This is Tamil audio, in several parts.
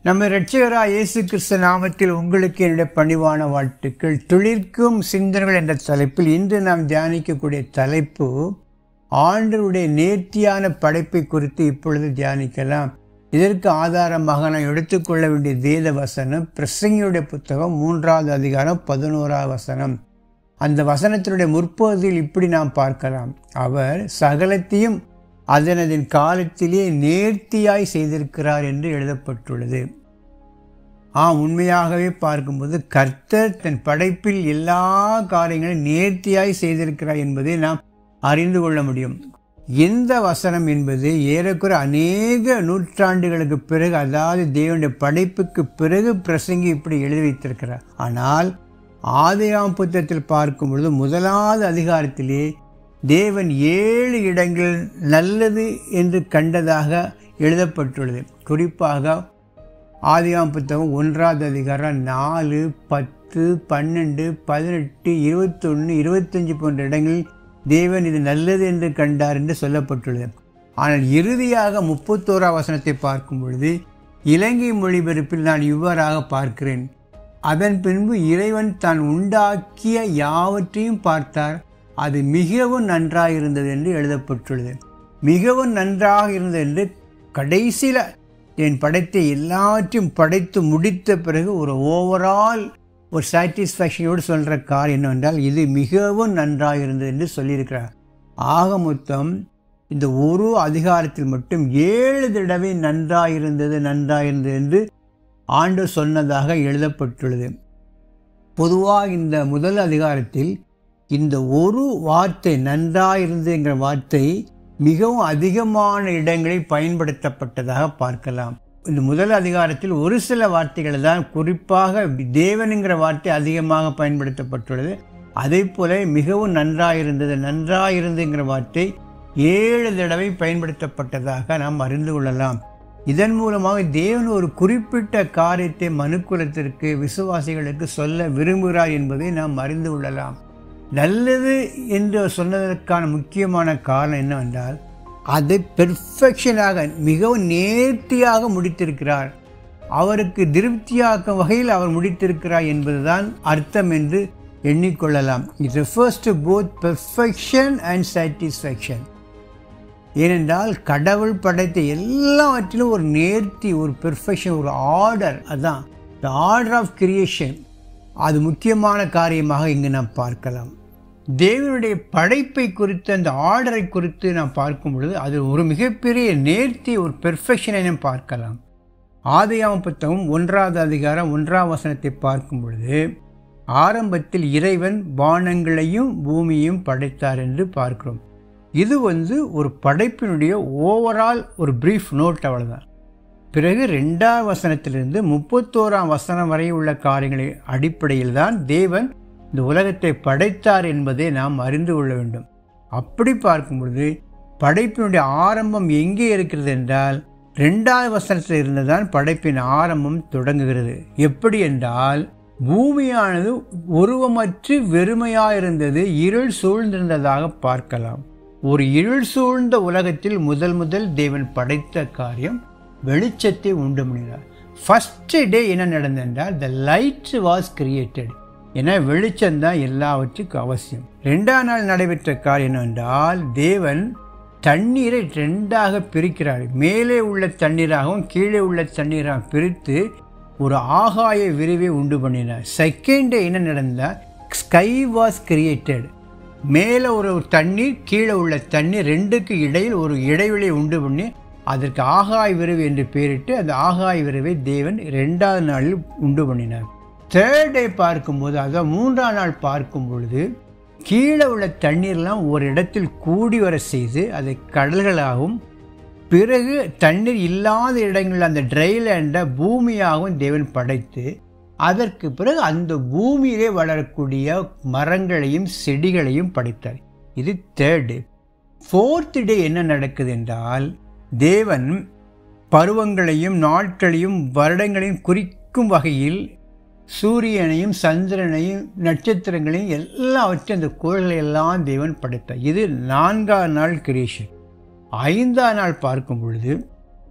நம்ம இரட்சகராக இயேசு கிறிஸ்து நாமத்தில் உங்களுக்கு என்னுடைய பணிவான வாழ்த்துக்கள் துளிர்க்கும் சிந்தனைகள் என்ற தலைப்பில் இன்று நாம் தியானிக்கக்கூடிய தலைப்பு ஆண்டருடைய நேர்த்தியான படைப்பை குறித்து இப்பொழுது தியானிக்கலாம் இதற்கு ஆதாரமாக நான் எடுத்துக்கொள்ள வேண்டிய வேத வசனம் பிரசங்கியுடைய புத்தகம் மூன்றாவது அதிகாரம் பதினோராவது வசனம் அந்த வசனத்தினுடைய முற்பகுதியில் இப்படி நாம் பார்க்கலாம் அவர் சகலத்தையும் அதனதின் காலத்திலே நேர்த்தியாய் செய்திருக்கிறார் என்று எழுதப்பட்டுள்ளது ஆம் உண்மையாகவே பார்க்கும்போது கர்த்தர் தன் படைப்பில் எல்லா காரியங்களையும் நேர்த்தியாய் செய்திருக்கிறார் என்பதை நாம் அறிந்து கொள்ள முடியும் இந்த வசனம் என்பது ஏறக்குறை அநேக நூற்றாண்டுகளுக்கு பிறகு அதாவது தேவனுடைய படைப்புக்கு பிறகு பிரசங்கி இப்படி எழுதி வைத்திருக்கிறார் ஆனால் ஆதியாம் புத்தகத்தில் பார்க்கும் பொழுது முதலாவது அதிகாரத்திலே தேவன் ஏழு இடங்கள் நல்லது என்று கண்டதாக எழுதப்பட்டுள்ளது குறிப்பாக ஆதியாம் புத்தகம் ஒன்றாவது அதிகாரம் நாலு பத்து பன்னெண்டு பதினெட்டு இருபத்தொன்று இருபத்தஞ்சு போன்ற இடங்களில் தேவன் இது நல்லது என்று கண்டார் என்று சொல்லப்பட்டுள்ளது ஆனால் இறுதியாக முப்பத்தோரா வசனத்தை பார்க்கும் பொழுது இலங்கை மொழிபெயர்ப்பில் நான் இவ்வாறாக பார்க்கிறேன் அதன் பின்பு இறைவன் தான் உண்டாக்கிய யாவற்றையும் பார்த்தார் அது மிகவும் நன்றாக இருந்தது என்று எழுதப்பட்டுள்ளது மிகவும் நன்றாக இருந்தது என்று கடைசியில் என் படைத்தை எல்லாவற்றையும் படைத்து முடித்த பிறகு ஒரு ஓவரால் ஒரு சாட்டிஸ்ஃபேக்ஷனோடு சொல்கிற கார் என்னவென்றால் இது மிகவும் நன்றாக இருந்தது என்று சொல்லியிருக்கிறார் ஆக மொத்தம் இந்த ஒரு அதிகாரத்தில் மட்டும் ஏழு தடவை நன்றாக இருந்தது நன்றாக இருந்தது என்று ஆண்டு சொன்னதாக எழுதப்பட்டுள்ளது பொதுவாக இந்த முதல் அதிகாரத்தில் இந்த ஒரு வார்த்தை நன்றாயிருந்துங்கிற வார்த்தை மிகவும் அதிகமான இடங்களில் பயன்படுத்தப்பட்டதாக பார்க்கலாம் இந்த முதல் அதிகாரத்தில் ஒரு சில வார்த்தைகள் தான் குறிப்பாக தேவனுங்கிற வார்த்தை அதிகமாக பயன்படுத்தப்பட்டுள்ளது அதே போல மிகவும் நன்றாயிருந்தது நன்றாயிருந்துங்கிற வார்த்தை ஏழு தடவை பயன்படுத்தப்பட்டதாக நாம் அறிந்து கொள்ளலாம் இதன் மூலமாக தேவன் ஒரு குறிப்பிட்ட காரியத்தை மனுக்குலத்திற்கு விசுவாசிகளுக்கு சொல்ல விரும்புகிறார் என்பதை நாம் அறிந்து கொள்ளலாம் நல்லது என்று சொன்னதற்கான முக்கியமான காரணம் என்னவென்றால் அதை பெர்ஃபெக்ஷனாக மிகவும் நேர்த்தியாக முடித்திருக்கிறார் அவருக்கு திருப்தியாக்கும் வகையில் அவர் முடித்திருக்கிறார் என்பதுதான் அர்த்தம் என்று எண்ணிக்கொள்ளலாம் it refers to both perfection and satisfaction ஏனென்றால் கடவுள் படைத்த எல்லாவற்றிலும் ஒரு நேர்த்தி ஒரு பெர்ஃபெக்ஷன் ஒரு ஆர்டர் அதுதான் த ஆர்டர் ஆஃப் கிரியேஷன் அது முக்கியமான காரியமாக இங்கு நாம் பார்க்கலாம் தேவனுடைய படைப்பை குறித்து அந்த ஆர்டரை குறித்து நாம் பார்க்கும் பொழுது அது ஒரு மிகப்பெரிய நேர்த்தி ஒரு பெர்ஃபெக்ஷனை நாம் பார்க்கலாம் ஆதியாம புத்தகம் ஒன்றாவது அதிகாரம் ஒன்றாம் வசனத்தை பார்க்கும் பொழுது ஆரம்பத்தில் இறைவன் வானங்களையும் பூமியையும் படைத்தார் என்று பார்க்கிறோம் இது வந்து ஒரு படைப்பினுடைய ஓவரால் ஒரு பிரீஃப் நோட் அவ்வளோதான் பிறகு ரெண்டாம் வசனத்திலிருந்து முப்பத்தோராம் வசனம் வரை உள்ள காரியங்களை அடிப்படையில் தான் தேவன் இந்த உலகத்தை படைத்தார் என்பதை நாம் அறிந்து கொள்ள வேண்டும் அப்படி பார்க்கும் பொழுது படைப்பினுடைய ஆரம்பம் எங்கே இருக்கிறது என்றால் ரெண்டாவது வசனத்தில் இருந்துதான் படைப்பின் ஆரம்பம் தொடங்குகிறது எப்படி என்றால் பூமியானது உருவமற்று வெறுமையாயிருந்தது இருள் சூழ்ந்திருந்ததாக பார்க்கலாம் ஒரு இருள் சூழ்ந்த உலகத்தில் முதல் முதல் தேவன் படைத்த காரியம் வெளிச்சத்தை உண்டு பண்ணினார் ஃபஸ்ட்டு டே என்ன நடந்தென்றால் த லைட் வாஸ் கிரியேட்டட் ஏன்னா வெளிச்சம் தான் எல்லாவற்றுக்கும் அவசியம் ரெண்டாம் நாள் நடைபெற்ற காரியம் என்னவென்றால் தேவன் தண்ணீரை ரெண்டாக பிரிக்கிறார் மேலே உள்ள தண்ணீராகவும் கீழே உள்ள தண்ணீராகவும் பிரித்து ஒரு ஆகாய விரிவை உண்டு பண்ணினார் செகண்ட் டே என்ன நடந்தால் ஸ்கை வாஸ் கிரியேட்டட் மேலே ஒரு தண்ணீர் கீழே உள்ள தண்ணீர் ரெண்டுக்கு இடையில் ஒரு இடைவெளியை உண்டு பண்ணி அதற்கு ஆகாய விரைவு என்று பெயரிட்டு அந்த ஆகாய விரைவை தேவன் ரெண்டாவது நாளில் உண்டு பண்ணினார் தேர்ட் டே பார்க்கும்போது அதாவது மூன்றாம் நாள் பார்க்கும் பொழுது கீழே உள்ள தண்ணீர்லாம் ஒரு இடத்தில் கூடி வர செய்து அதை கடல்களாகவும் பிறகு தண்ணீர் இல்லாத இடங்களில் அந்த ட்ரை லேண்டை பூமியாகவும் தேவன் படைத்து அதற்கு பிறகு அந்த பூமியிலே வளரக்கூடிய மரங்களையும் செடிகளையும் படைத்தார் இது தேர்ட் டே ஃபோர்த் டே என்ன நடக்குது என்றால் தேவன் பருவங்களையும் நாட்களையும் வருடங்களையும் குறிக்கும் வகையில் சூரியனையும் சந்திரனையும் நட்சத்திரங்களையும் எல்லாவற்றையும் அந்த கோள்களை எல்லாம் தேவன் படைத்தார் இது நான்காவது நாள் கிரியேஷன் ஐந்தாம் நாள் பார்க்கும் பொழுது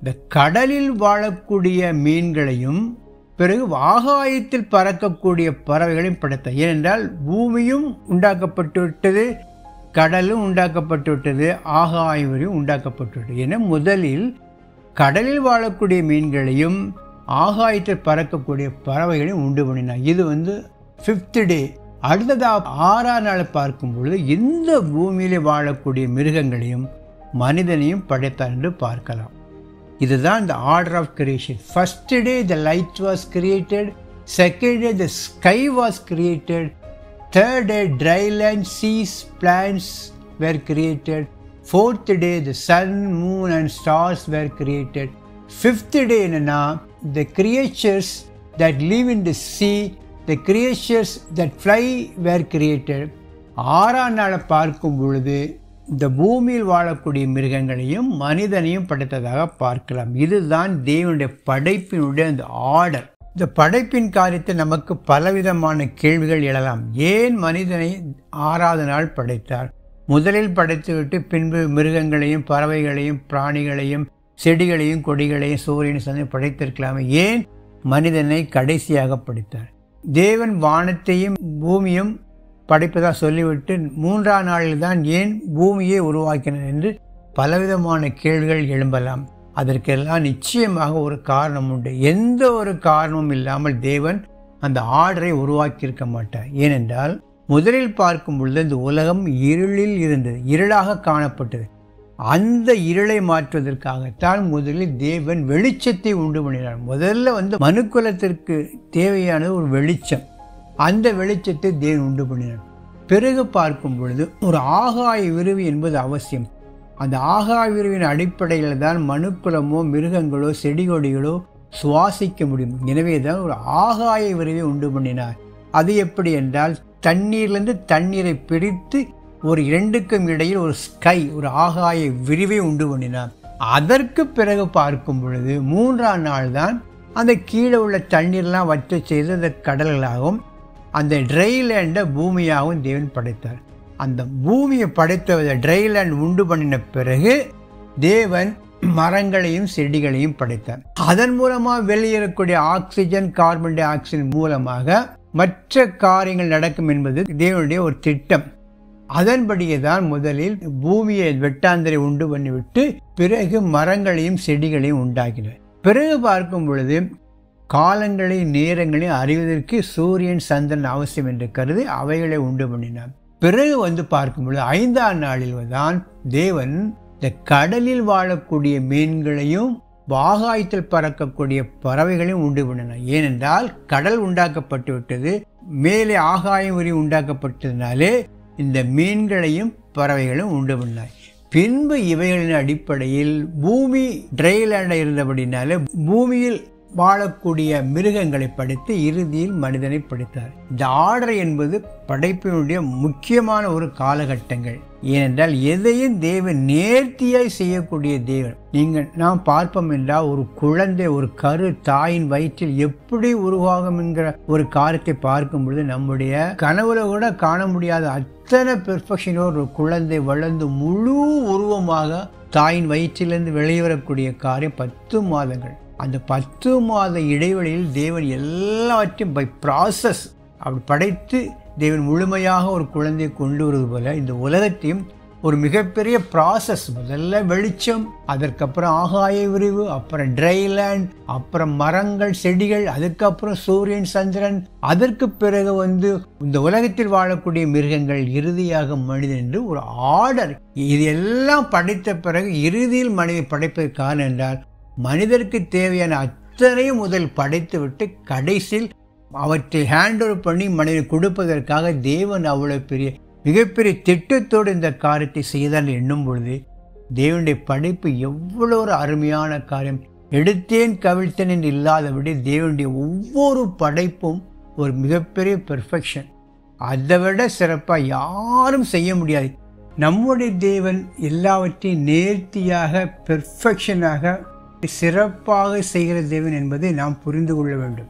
இந்த கடலில் வாழக்கூடிய மீன்களையும் பிறகு ஆகாயத்தில் பறக்கக்கூடிய பறவைகளையும் படைத்தார் ஏனென்றால் பூமியும் உண்டாக்கப்பட்டு விட்டது கடலும் உண்டாக்கப்பட்டு விட்டது ஆகாயம் உண்டாக்கப்பட்டு விட்டது என முதலில் கடலில் வாழக்கூடிய மீன்களையும் ஆகாயத்தில் பறக்கக்கூடிய பறவைகளையும் உண்டு பண்ணினார் இது வந்து ஃபிஃப்த் டே அடுத்ததாக ஆறாம் நாள் பார்க்கும் பொழுது இந்த பூமியிலே வாழக்கூடிய மிருகங்களையும் மனிதனையும் படைத்தார் என்று பார்க்கலாம் இதுதான் இந்த order of creation first day the light was created second day the sky was created third day dry land seas plants were created fourth day the sun moon and stars were created fifth day என்னன்னா the creatures that live in the sea the creatures that fly were created ஆறாம் நாளை பார்க்கும் பொழுது இந்த பூமியில் வாழக்கூடிய மிருகங்களையும் மனிதனையும் படைத்ததாக பார்க்கலாம் இதுதான் தேவனுடைய படைப்பினுடைய அந்த ஆர்டர் இந்த படைப்பின் காரியத்தை நமக்கு பலவிதமான கேள்விகள் எழலாம் ஏன் மனிதனை ஆறாவது நாள் படைத்தார் முதலில் படைத்துவிட்டு பின்பு மிருகங்களையும் பறவைகளையும் பிராணிகளையும் செடிகளையும் கொடிகளையும் சூரியன் சந்தை படைத்திருக்கலாமே ஏன் மனிதனை கடைசியாக படைத்தார் தேவன் வானத்தையும் பூமியும் படைப்பதாக சொல்லிவிட்டு மூன்றாம் நாளில் தான் ஏன் பூமியை உருவாக்கினார் என்று பலவிதமான கேள்விகள் எழும்பலாம் அதற்கெல்லாம் நிச்சயமாக ஒரு காரணம் உண்டு எந்த ஒரு காரணமும் இல்லாமல் தேவன் அந்த ஆர்டரை உருவாக்கியிருக்க மாட்டார் ஏனென்றால் முதலில் பார்க்கும் பொழுது இந்த உலகம் இருளில் இருந்தது இருளாக காணப்பட்டது அந்த இருளை மாற்றுவதற்காகத்தான் முதலில் தேவன் வெளிச்சத்தை உண்டு பண்ணினார் முதல்ல வந்து மனுக்குலத்திற்கு தேவையானது ஒரு வெளிச்சம் அந்த வெளிச்சத்தை தேவன் உண்டு பண்ணினார் பிறகு பார்க்கும் பொழுது ஒரு ஆகாய விருவி என்பது அவசியம் அந்த ஆகாய விருவின் அடிப்படையில் தான் மனுக்குலமோ மிருகங்களோ செடி கொடிகளோ சுவாசிக்க முடியும் எனவே தான் ஒரு ஆகாய விருவை உண்டு பண்ணினார் அது எப்படி என்றால் தண்ணீர்லேருந்து தண்ணீரை பிரித்து ஒரு இரண்டுக்கும் இடையில் ஒரு ஸ்கை ஒரு ஆகாய விரிவை உண்டு பண்ணினார் அதற்கு பிறகு பார்க்கும் பொழுது மூன்றாம் நாள் தான் அந்த கீழே உள்ள தண்ணீர்லாம் வற்ற செய்து அந்த கடல்களாகவும் அந்த ட்ரைலேண்டை பூமியாகவும் தேவன் படைத்தார் அந்த பூமியை படைத்த ட்ரைலேண்ட் உண்டு பண்ணின பிறகு தேவன் மரங்களையும் செடிகளையும் படைத்தார் அதன் மூலமாக வெளியேறக்கூடிய ஆக்சிஜன் கார்பன் டை ஆக்சைடு மூலமாக மற்ற காரியங்கள் நடக்கும் என்பது தேவனுடைய ஒரு திட்டம் அதன்படியே தான் முதலில் பூமியை வெட்டாந்தரை உண்டு பண்ணிவிட்டு பிறகு மரங்களையும் செடிகளையும் உண்டாக்கினார் பிறகு பார்க்கும் பொழுது காலங்களையும் நேரங்களையும் அறிவதற்கு சூரியன் சந்திரன் அவசியம் என்று கருதி அவைகளை உண்டு பண்ணினார் பிறகு வந்து பார்க்கும் பொழுது ஐந்தாம் நாளில் தான் தேவன் இந்த கடலில் வாழக்கூடிய மீன்களையும் வாகாயத்தில் பறக்கக்கூடிய பறவைகளையும் உண்டு பண்ணினார் ஏனென்றால் கடல் உண்டாக்கப்பட்டு விட்டது மேலே ஆகாயம் உரி உண்டாக்கப்பட்டதுனாலே இந்த மீன்களையும் பறவைகளும் உண்டு பண்ணார் பின்பு இவைகளின் அடிப்படையில் பூமி ட்ரைலேண்டில் இருந்தபடினாலே பூமியில் வாழக்கூடிய மிருகங்களை படைத்து இறுதியில் மனிதனை படைத்தார் இந்த ஆர்டர் என்பது படைப்பினுடைய முக்கியமான ஒரு காலகட்டங்கள் ஏனென்றால் எதையும் தேவன் நேர்த்தியாய் செய்யக்கூடிய தேவன் நீங்கள் நாம் பார்ப்போம் என்றால் ஒரு குழந்தை ஒரு கரு தாயின் வயிற்றில் எப்படி உருவாகும் என்கிற ஒரு காரியத்தை பார்க்கும் பொழுது நம்முடைய கனவுல கூட காண முடியாத அத்தனை பெர்ஃபெக்ஷனோ ஒரு குழந்தை வளர்ந்து முழு உருவமாக தாயின் வயிற்றிலிருந்து வெளிவரக்கூடிய காரியம் பத்து மாதங்கள் அந்த பத்து மாத இடைவெளியில் தேவன் எல்லாவற்றையும் பை ப்ராசஸ் அப்படி படைத்து தேவன் முழுமையாக ஒரு குழந்தையை கொண்டு வருவது போல இந்த உலகத்தையும் ஒரு மிகப்பெரிய ப்ராசஸ் முதல்ல வெளிச்சம் அதற்கப்புறம் ஆகாய விரிவு அப்புறம் ட்ரைலேண்ட் அப்புறம் மரங்கள் செடிகள் அதுக்கப்புறம் சூரியன் சந்திரன் அதற்கு பிறகு வந்து இந்த உலகத்தில் வாழக்கூடிய மிருகங்கள் இறுதியாக மனிதன் என்று ஒரு ஆர்டர் இது எல்லாம் படைத்த பிறகு இறுதியில் மனிதன் படைப்பதற்கு காரணம் என்றால் மனிதருக்கு தேவையான அத்தனையும் முதல் படைத்துவிட்டு கடைசியில் அவற்றை ஹேண்ட் ஓவர் பண்ணி மனிதன் கொடுப்பதற்காக தேவன் அவ்வளவு பெரிய மிகப்பெரிய திட்டத்தோடு இந்த காரியத்தை செய்தால் எண்ணும் பொழுது தேவனுடைய படைப்பு எவ்வளோ ஒரு அருமையான காரியம் எடுத்தேன் கவிழ்த்தேன் என்று இல்லாதபடி தேவனுடைய ஒவ்வொரு படைப்பும் ஒரு மிகப்பெரிய பெர்ஃபெக்ஷன் அதை விட சிறப்பாக யாரும் செய்ய முடியாது நம்முடைய தேவன் எல்லாவற்றையும் நேர்த்தியாக பெர்ஃபெக்ஷனாக சிறப்பாக செய்கிற தேவன் என்பதை நாம் புரிந்து கொள்ள வேண்டும்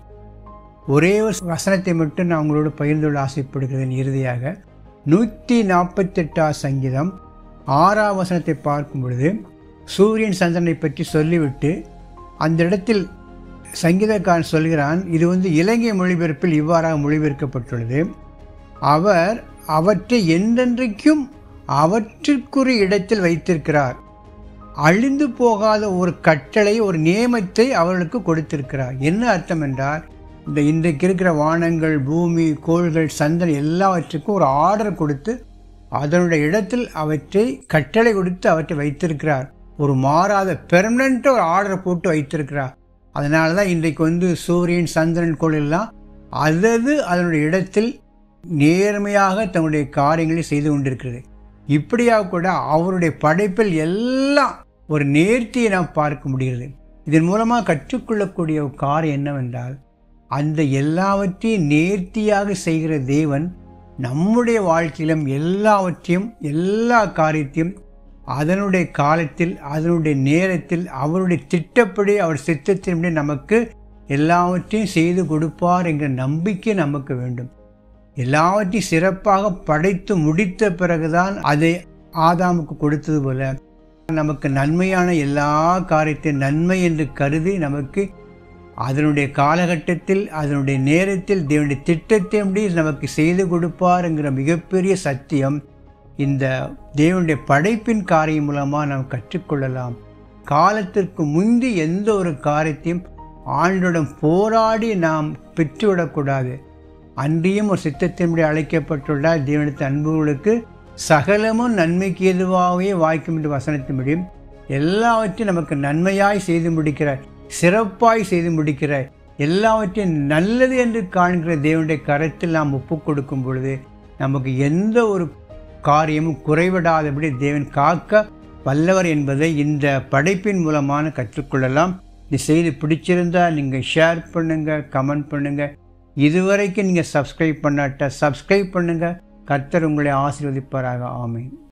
ஒரே ஒரு வசனத்தை மட்டும் நான் உங்களோடு பகிர்ந்து கொள்ள ஆசைப்படுகிறேன் இறுதியாக நூற்றி நாற்பத்தெட்டாம் சங்கீதம் ஆறாம் வசனத்தை பார்க்கும் பொழுது சூரியன் சந்திரனை பற்றி சொல்லிவிட்டு அந்த இடத்தில் சங்கீதக்காரன் சொல்கிறான் இது வந்து இலங்கை மொழிபெயர்ப்பில் இவ்வாறாக மொழிபெயர்க்கப்பட்டுள்ளது அவர் அவற்றை என்றென்றைக்கும் அவற்றிற்குரிய இடத்தில் வைத்திருக்கிறார் அழிந்து போகாத ஒரு கட்டளை ஒரு நியமத்தை அவர்களுக்கு கொடுத்திருக்கிறார் என்ன அர்த்தம் என்றால் இந்த இன்றைக்கு இருக்கிற வானங்கள் பூமி கோள்கள் சந்திரன் எல்லாவற்றுக்கும் ஒரு ஆர்டர் கொடுத்து அதனுடைய இடத்தில் அவற்றை கட்டளை கொடுத்து அவற்றை வைத்திருக்கிறார் ஒரு மாறாத பெர்மனண்ட்டாக ஒரு ஆர்டர் போட்டு வைத்திருக்கிறார் அதனால தான் இன்றைக்கு வந்து சூரியன் சந்திரன் கோள் எல்லாம் அதது அதனுடைய இடத்தில் நேர்மையாக தன்னுடைய காரியங்களை செய்து கொண்டிருக்கிறது இப்படியாக கூட அவருடைய படைப்பில் எல்லாம் ஒரு நேர்த்தியை நாம் பார்க்க முடிகிறது இதன் மூலமாக கற்றுக்கொள்ளக்கூடிய ஒரு காரியம் என்னவென்றால் அந்த எல்லாவற்றையும் நேர்த்தியாக செய்கிற தேவன் நம்முடைய வாழ்க்கையிலும் எல்லாவற்றையும் எல்லா காரியத்தையும் அதனுடைய காலத்தில் அதனுடைய நேரத்தில் அவருடைய திட்டப்படி அவர் சித்தத்தின்படி நமக்கு எல்லாவற்றையும் செய்து கொடுப்பார் என்கிற நம்பிக்கை நமக்கு வேண்டும் எல்லாவற்றையும் சிறப்பாக படைத்து முடித்த பிறகுதான் அதை ஆதாமுக்கு கொடுத்தது போல நமக்கு நன்மையான எல்லா காரியத்தையும் நன்மை என்று கருதி நமக்கு அதனுடைய காலகட்டத்தில் அதனுடைய நேரத்தில் தேவனுடைய திட்டத்தின்படி நமக்கு செய்து கொடுப்பாருங்கிற மிகப்பெரிய சத்தியம் இந்த தேவனுடைய படைப்பின் காரியம் மூலமாக நாம் கற்றுக்கொள்ளலாம் காலத்திற்கு முந்தி எந்த ஒரு காரியத்தையும் ஆண்டுடன் போராடி நாம் பெற்றுவிடக்கூடாது அன்றியும் ஒரு சித்தத்தின்படி அழைக்கப்பட்டுள்ள தேவனத்து அன்புகளுக்கு சகலமும் நன்மைக்கு எதுவாகவே வாய்க்கும் என்று வசனத்தின்படியும் எல்லாவற்றையும் நமக்கு நன்மையாய் செய்து முடிக்கிற சிறப்பாய் செய்து முடிக்கிற எல்லாவற்றையும் நல்லது என்று காண்கிற தேவனுடைய கரத்தில் நாம் ஒப்பு கொடுக்கும் பொழுது நமக்கு எந்த ஒரு காரியமும் குறைவிடாதபடி தேவன் காக்க வல்லவர் என்பதை இந்த படைப்பின் மூலமான கற்றுக்கொள்ளலாம் இந்த செய்தி பிடிச்சிருந்தா நீங்கள் ஷேர் பண்ணுங்கள் கமெண்ட் பண்ணுங்கள் இதுவரைக்கும் நீங்கள் சப்ஸ்கிரைப் பண்ணாட்ட சப்ஸ்கிரைப் பண்ணுங்கள் கர்த்தர் உங்களை ஆசீர்வதிப்பாராக ஆமீன்